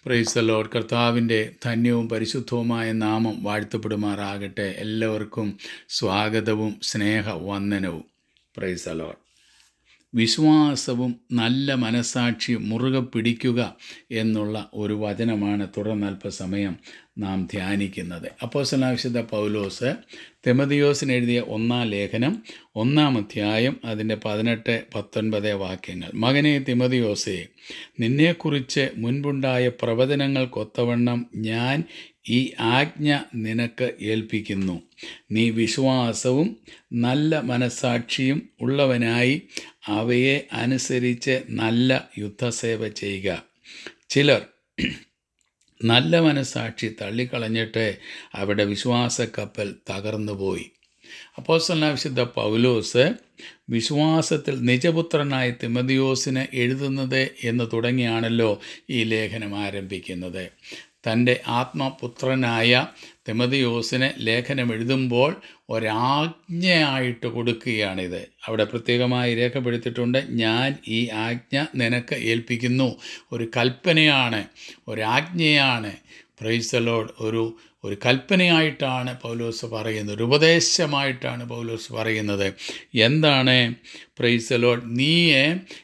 price load കർത്താവിൻ്റെ ധന്യവും പരിശുദ്ധവുമായ നാമം വാഴ്ത്തപ്പെടുമാറാകട്ടെ എല്ലാവർക്കും സ്വാഗതവും സ്നേഹ വന്ദനവും പ്രൈസ് ലോഡ് വിശ്വാസവും നല്ല മനസാക്ഷിയും മുറുകെ പിടിക്കുക എന്നുള്ള ഒരു വചനമാണ് തുടർന്ന് അല്പസമയം നാം ധ്യാനിക്കുന്നത് അപ്പോസ്തലനാവിശുദ്ധ പൗലോസ് തെമതിയോസിന് എഴുതിയ ഒന്നാം ലേഖനം ഒന്നാം അധ്യായം അതിൻ്റെ പതിനെട്ട് പത്തൊൻപത് വാക്യങ്ങൾ മകനെ തിമതിയോസേ നിന്നെക്കുറിച്ച് മുൻപുണ്ടായ പ്രവചനങ്ങൾക്കൊത്തവണ്ണം ഞാൻ ഈ ആജ്ഞ നിനക്ക് ഏൽപ്പിക്കുന്നു നീ വിശ്വാസവും നല്ല മനസാക്ഷിയും ഉള്ളവനായി അവയെ അനുസരിച്ച് നല്ല യുദ്ധസേവ ചെയ്യുക ചിലർ നല്ല മനസാക്ഷി തള്ളിക്കളഞ്ഞിട്ട് അവരുടെ വിശ്വാസക്കപ്പൽ തകർന്നുപോയി അപ്പോസ്തലനായ വിശുദ്ധ പൗലോസ് വിശ്വാസത്തിൽ നിജപുത്രനായ തിമതിയോസിന് എഴുതുന്നത് എന്ന് തുടങ്ങിയാണല്ലോ ഈ ലേഖനം ആരംഭിക്കുന്നത് തൻ്റെ ആത്മപുത്രനായ തിമതിയോസിന് ലേഖനം എഴുതുമ്പോൾ ഒരാജ്ഞയായിട്ട് കൊടുക്കുകയാണിത് അവിടെ പ്രത്യേകമായി രേഖപ്പെടുത്തിയിട്ടുണ്ട് ഞാൻ ഈ ആജ്ഞ നിനക്ക് ഏൽപ്പിക്കുന്നു ഒരു കൽപ്പനയാണ് ഒരാജ്ഞയാണ് പ്രൈസലോഡ് ഒരു ഒരു കൽപ്പനയായിട്ടാണ് പൗലോസ് പറയുന്നത് ഒരു ഉപദേശമായിട്ടാണ് പൗലോസ് പറയുന്നത് എന്താണ് പ്രൈസലോഡ് നീയെ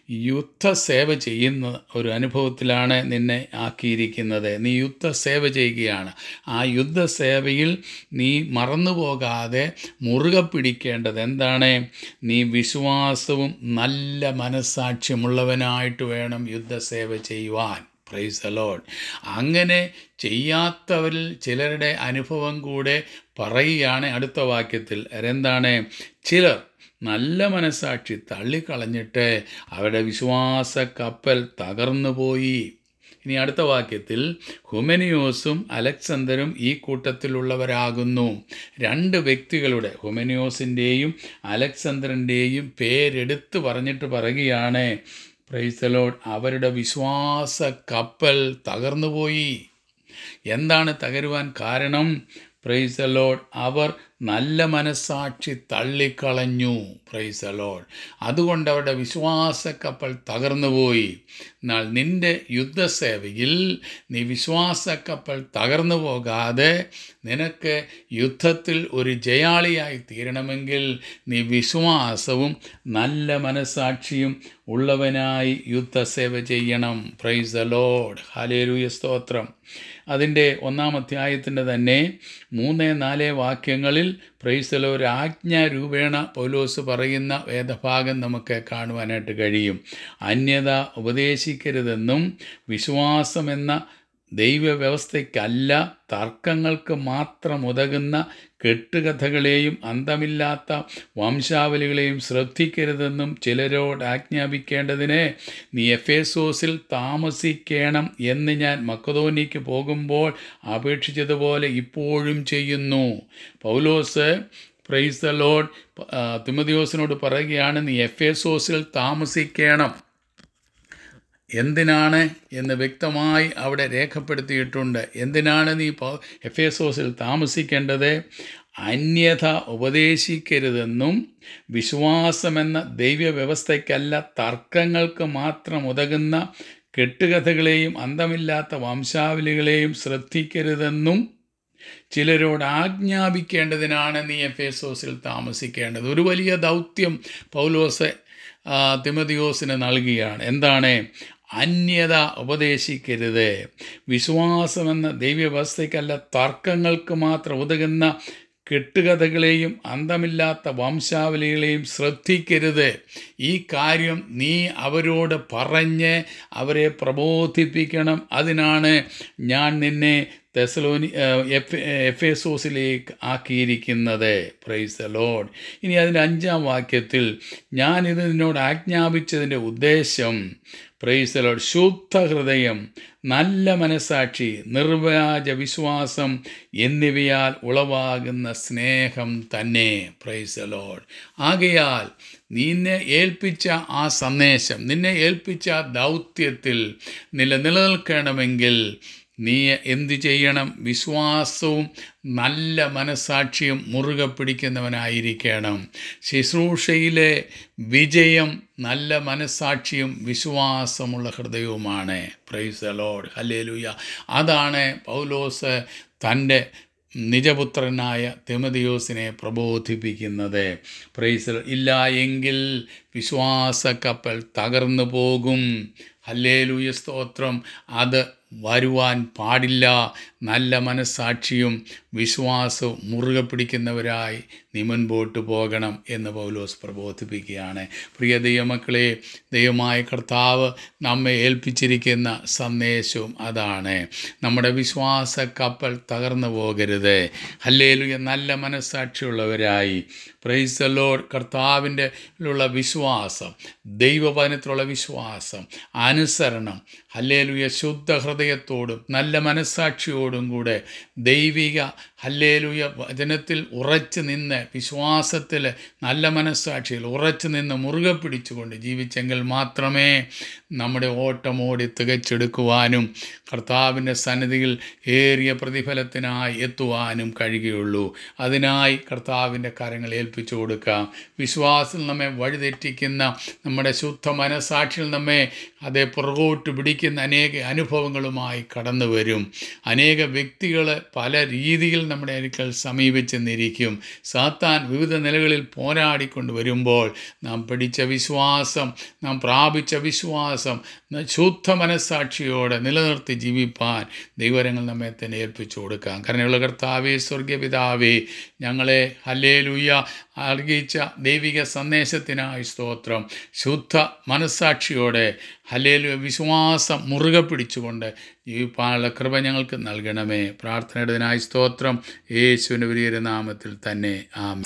യുദ്ധസേവ ചെയ്യുന്ന ഒരു അനുഭവത്തിലാണ് നിന്നെ ആക്കിയിരിക്കുന്നത് നീ യുദ്ധസേവ ചെയ്യുകയാണ് ആ യുദ്ധസേവയിൽ നീ മറന്നു പോകാതെ മുറുകെ പിടിക്കേണ്ടത് എന്താണ് നീ വിശ്വാസവും നല്ല മനസ്സാക്ഷ്യമുള്ളവനായിട്ട് വേണം യുദ്ധസേവ ചെയ്യുവാൻ പ്രൈസ് അലോഡ് അങ്ങനെ ചെയ്യാത്തവരിൽ ചിലരുടെ അനുഭവം കൂടെ പറയുകയാണ് അടുത്ത വാക്യത്തിൽ എന്താണ് ചിലർ നല്ല മനസാക്ഷി തള്ളിക്കളഞ്ഞിട്ട് അവരുടെ വിശ്വാസ കപ്പൽ തകർന്നുപോയി ഇനി അടുത്ത വാക്യത്തിൽ ഹുമനിയോസും അലക്സണ്ടറും ഈ കൂട്ടത്തിലുള്ളവരാകുന്നു രണ്ട് വ്യക്തികളുടെ ഹുമനിയോസിൻ്റെയും അലക്സണ്ടറിൻ്റെയും പേരെടുത്ത് പറഞ്ഞിട്ട് പറയുകയാണ് പ്രൈസലോഡ് അവരുടെ വിശ്വാസ കപ്പൽ തകർന്നുപോയി എന്താണ് തകരുവാൻ കാരണം പ്രൈസ് അലോഡ് അവർ നല്ല മനസാക്ഷി തള്ളിക്കളഞ്ഞു പ്രൈസ് അലോഡ് അതുകൊണ്ട് അവരുടെ വിശ്വാസക്കപ്പൽ തകർന്നുപോയി എന്നാൽ നിന്റെ യുദ്ധസേവയിൽ നീ വിശ്വാസക്കപ്പൽ തകർന്നു പോകാതെ നിനക്ക് യുദ്ധത്തിൽ ഒരു ജയാളിയായി തീരണമെങ്കിൽ നീ വിശ്വാസവും നല്ല മനസാക്ഷിയും ഉള്ളവനായി യുദ്ധസേവ ചെയ്യണം പ്രൈസ് അലോഡ് ഹാലേലൂയ സ്തോത്രം അതിൻ്റെ ഒന്നാം അധ്യായത്തിൻ്റെ തന്നെ മൂന്ന് നാല് വാക്യങ്ങളിൽ പ്രൈസലോ ഒരു ആജ്ഞാരൂപേണ പൗലോസ് പറയുന്ന വേദഭാഗം നമുക്ക് കാണുവാനായിട്ട് കഴിയും അന്യത ഉപദേശിക്കരുതെന്നും വിശ്വാസമെന്ന ദൈവവ്യവസ്ഥയ്ക്കല്ല തർക്കങ്ങൾക്ക് മാത്രം ഉതകുന്ന കെട്ടുകഥകളെയും അന്തമില്ലാത്ത വംശാവലികളെയും ശ്രദ്ധിക്കരുതെന്നും ചിലരോട് ആജ്ഞാപിക്കേണ്ടതിന് നീ എഫേസോസിൽ താമസിക്കണം എന്ന് ഞാൻ മക്കതോനിക്ക് പോകുമ്പോൾ അപേക്ഷിച്ചതുപോലെ ഇപ്പോഴും ചെയ്യുന്നു പൗലോസ് പ്രൈസ് ദ ലോഡ് തിമതിയോസിനോട് പറയുകയാണ് നീ എഫേസോസിൽ താമസിക്കണം എന്തിനാണ് എന്ന് വ്യക്തമായി അവിടെ രേഖപ്പെടുത്തിയിട്ടുണ്ട് എന്തിനാണ് നീ എഫ് എസോസിൽ താമസിക്കേണ്ടത് അന്യത ഉപദേശിക്കരുതെന്നും വിശ്വാസമെന്ന ദൈവവ്യവസ്ഥയ്ക്കല്ല തർക്കങ്ങൾക്ക് മാത്രം ഉതകുന്ന കെട്ടുകഥകളെയും അന്തമില്ലാത്ത വംശാവലികളെയും ശ്രദ്ധിക്കരുതെന്നും ചിലരോട് ആജ്ഞാപിക്കേണ്ടതിനാണ് നീ എഫ് എസോസിൽ താമസിക്കേണ്ടത് ഒരു വലിയ ദൗത്യം പൗലോസ് തിമതിയോസിന് നൽകുകയാണ് എന്താണ് അന്യത ഉപദേശിക്കരുത് വിശ്വാസമെന്ന ദൈവവ്യവസ്ഥയ്ക്കല്ല തർക്കങ്ങൾക്ക് മാത്രം ഉതകുന്ന കെട്ടുകഥകളെയും അന്തമില്ലാത്ത വംശാവലികളെയും ശ്രദ്ധിക്കരുത് ഈ കാര്യം നീ അവരോട് പറഞ്ഞ് അവരെ പ്രബോധിപ്പിക്കണം അതിനാണ് ഞാൻ നിന്നെ തെസലോനി എഫ് എഫ് എസോസിലേക്ക് ആക്കിയിരിക്കുന്നത് പ്രൈസ് ദ ലോഡ് ഇനി അതിൻ്റെ അഞ്ചാം വാക്യത്തിൽ ഞാനിത് നിന്നോട് ആജ്ഞാപിച്ചതിൻ്റെ ഉദ്ദേശം പ്രൈസ് ദ ലോഡ് ശുദ്ധ ഹൃദയം നല്ല മനസാക്ഷി നിർവ്യാജ വിശ്വാസം എന്നിവയാൽ ഉളവാകുന്ന സ്നേഹം തന്നെ പ്രൈസ് ദ ലോഡ് ആകയാൽ നിന്നെ ഏൽപ്പിച്ച ആ സന്ദേശം നിന്നെ ഏൽപ്പിച്ച ദൗത്യത്തിൽ നില നിലനിൽക്കണമെങ്കിൽ നീ എന്തു ചെയ്യണം വിശ്വാസവും നല്ല മനസാക്ഷിയും മുറുകെ പിടിക്കുന്നവനായിരിക്കണം ശുശ്രൂഷയിലെ വിജയം നല്ല മനസാക്ഷിയും വിശ്വാസമുള്ള ഹൃദയവുമാണ് പ്രൈസ് ലോഡ് ഹല്ലേലൂയ അതാണ് പൗലോസ് തൻ്റെ നിജപുത്രനായ തിമതിയോസിനെ പ്രബോധിപ്പിക്കുന്നത് പ്രൈസ് ഇല്ല എങ്കിൽ വിശ്വാസ കപ്പൽ തകർന്നു പോകും ഹല്ലേലൂയ സ്തോത്രം അത് വരുവാൻ പാടില്ല നല്ല മനസാക്ഷിയും വിശ്വാസവും മുറുകെ പിടിക്കുന്നവരായി നീ മുൻപോട്ട് പോകണം എന്ന് പൗലോസ് പ്രബോധിപ്പിക്കുകയാണ് പ്രിയ ദൈവമക്കളെ ദൈവമായ കർത്താവ് നമ്മെ ഏൽപ്പിച്ചിരിക്കുന്ന സന്ദേശവും അതാണ് നമ്മുടെ വിശ്വാസ കപ്പൽ തകർന്നു പോകരുത് ഹല്ലേലുയ നല്ല മനസാക്ഷിയുള്ളവരായി പ്രൈസ് ലോഡ് കർത്താവിൻ്റെ ഉള്ള വിശ്വാസം ദൈവവചനത്തിലുള്ള വിശ്വാസം അനുസരണം ഹല്ലേലുയ ശുദ്ധ ഹൃദയത്തോടും നല്ല മനസാക്ഷിയോടും കൂടെ ദൈവിക ഹല്ലേലുയ വചനത്തിൽ ഉറച്ചു നിന്ന് വിശ്വാസത്തിൽ നല്ല മനസാക്ഷിയിൽ ഉറച്ചു നിന്ന് മുറുകെ പിടിച്ചുകൊണ്ട് ജീവിച്ചെങ്കിൽ മാത്രമേ നമ്മുടെ ഓട്ടം ഓടി തികച്ചെടുക്കുവാനും കർത്താവിൻ്റെ സന്നിധിയിൽ ഏറിയ പ്രതിഫലത്തിനായി എത്തുവാനും കഴിയുകയുള്ളൂ അതിനായി കർത്താവിൻ്റെ കരങ്ങൾ ഏൽപ്പിച്ചു കൊടുക്കാം വിശ്വാസം നമ്മെ വഴിതെറ്റിക്കുന്ന നമ്മുടെ ശുദ്ധ മനസാക്ഷിയിൽ നമ്മെ അതേ പുറകോട്ട് പിടിക്കുന്ന അനേക അനുഭവങ്ങളുമായി കടന്നു വരും അനേക വ്യക്തികൾ പല രീതിയിൽ നമ്മുടെ അടുക്കൽ സമീപിച്ചെന്നിരിക്കും സാത്താൻ വിവിധ നിലകളിൽ പോരാടിക്കൊണ്ട് വരുമ്പോൾ നാം പഠിച്ച വിശ്വാസം നാം പ്രാപിച്ച വിശ്വാസം ന- ശുദ്ധ മനസ്സാക്ഷിയോടെ നിലനിർത്തി ജീവിപ്പാൻ ദൈവരങ്ങൾ നമ്മെ തന്നെ ഏൽപ്പിച്ചു കൊടുക്കാം കരുണയുള്ള കർത്താവേ സ്വർഗീയ പിതാവേ ഞങ്ങളെ ഹല്ലേലൂയ അറിയിച്ച ദൈവിക സന്ദേശത്തിനായി സ്തോത്രം ശുദ്ധ മനസ്സാക്ഷിയോടെ ഹല്ലേലൂയ വിശ്വാസം മുറുകെ പിടിച്ചുകൊണ്ട് ജീവിപ്പാനുള്ള കൃപ ഞങ്ങൾക്ക് നൽകണമേ പ്രാർത്ഥനയുടേതിനായി സ്തോത്രം യേശുവിൻ്റെ വലിയ നാമത്തിൽ തന്നെ ആമേൻ